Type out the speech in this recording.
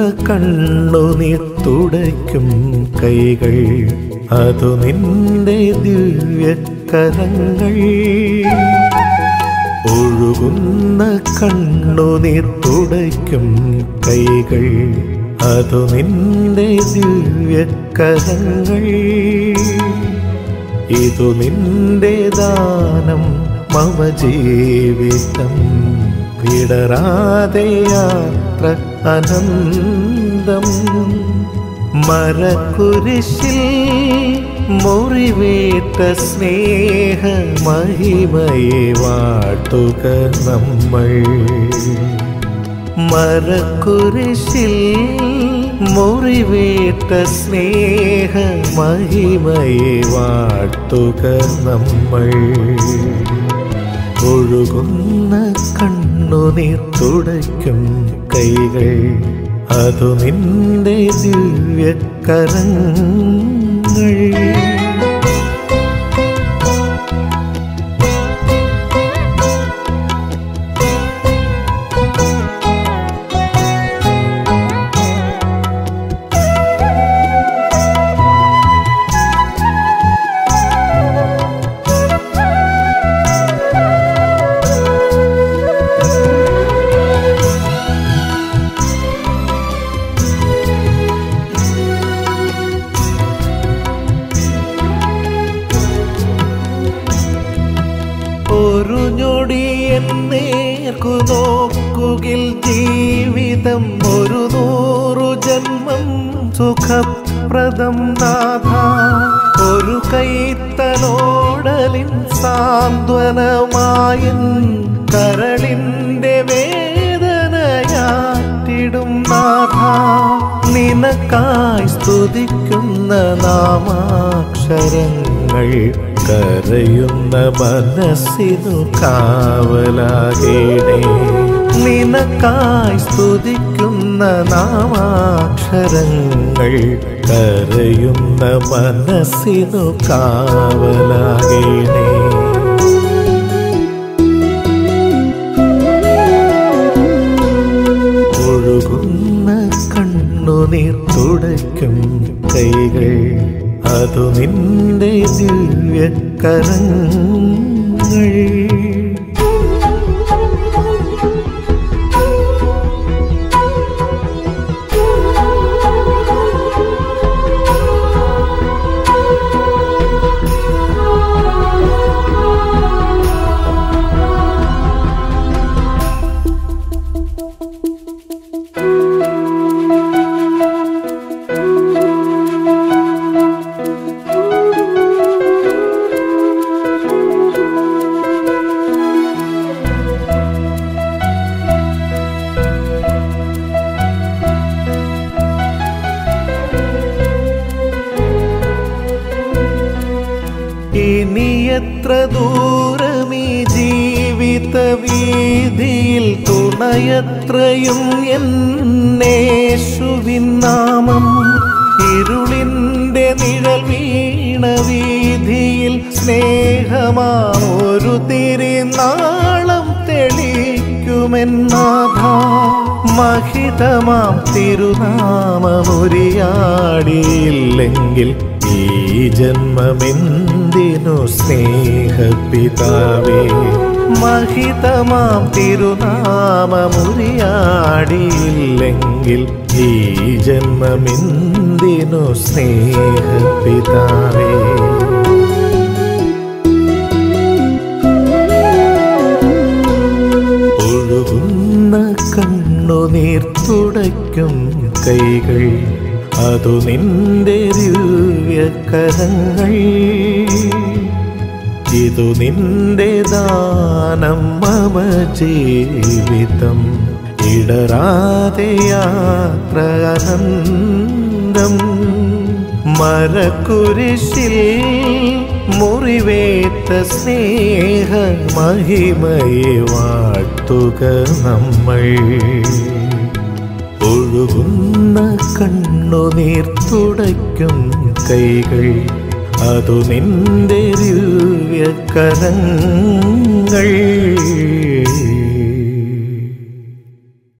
കണ്ണുനീർ തുടയ്ക്കും കൈകൾ അതു നിന്റെ ദിവ്യക്കരങ്ങൾ ഒഴുകുന്ന കണ്ണുനീർ തുടയ്ക്കും കൈകൾ അതു നിന്റെ ദിവ്യക്കരങ്ങൾ ഇതു നിന്റെ ദാനം മമ ജീവിതം വിടരാതെ യാത്ര അനന്തം മരക്കുരിശിൽ മുറിവേറ്റ സ്നേഹ മഹിമയെ വാട്ടുക നമ്മൾ മരക്കുരിശിൽ മുറിവേറ്റ സ്നേഹ മഹിമയെ വാട്ടുക നമ്മൾ ഒഴുകുന്ന കണ്ണുനീർ തുടയ്ക്കും കൈകൾ അതു നിന്റെ ദിവ്യക്കരങ്ങൾ ഒരു ഞൊടി എന്നേർക്കു നോക്കുകിൽ ജീവിതം ഒരു നൂറു ജന്മം സുഖപ്രദം നാഥ ഒരു കൈത്തലോടലിൻ സാന്ത്വനമായൻ കരളിൻ്റെ വേദനയാറ്റിടും നാഥ നിനക്കായി സ്തുതിക്കുന്ന നാമാക്ഷരങ്ങൾ കരയുന്ന മനസ്സിനു കാവലാകേണേ നിനക്കായി സ്തുതിക്കുന്ന നാമാക്ഷരങ്ങൾ കരയുന്ന മനസ്സിനു കാവലാകേണേ ഒഴുകുന്ന കണ്ണുനീർ തുടയ്ക്കും കൈകൾ അതു നിന്റെ ദിവ്യക്കരങ്ങൾ ഇനി എത്ര ദൂരമീ ജീവിത വീതിയിൽ തുണയത്രയും എന്നേശുവിൻ നാമം ഇരുളിൻ്റെ നിഴൽ വീണ വീതിയിൽ സ്നേഹമാം ഒരു തിരുനാളം തെളിക്കുമെന്നാഥ മഹിതമാം തിരുനാമമുരിയാടിയില്ലെങ്കിൽ ഈ ജന്മമെന്തിനു സ്നേഹപിതാവേ മഹിതമാം തിരുനാമമുരിയാടിയില്ലെങ്കിൽ ഈ ജന്മമെന്തിനു സ്നേഹപിതാവേ ഒഴുകുന്ന കണ്ണുനീർ തുടയ്ക്കും കൈകൾ അതു നിന്റെ ദിവ്യക്കരങ്ങൾ ഇതു നിന്റെ ദാനം മമ ജീവിതം ഇടരാതെ യാത്ര അനന്തം മരക്കുരിശിൽ മുറിവേറ്റ സ്നേഹ മഹിമയെ വാട്ടുക നമ്മൾ ഒഴുകുന്ന കണ്ണുനീർ തുടയ്ക്കും കൈകൾ അതു നിന്റെ ദിവ്യക്കരങ്ങൾ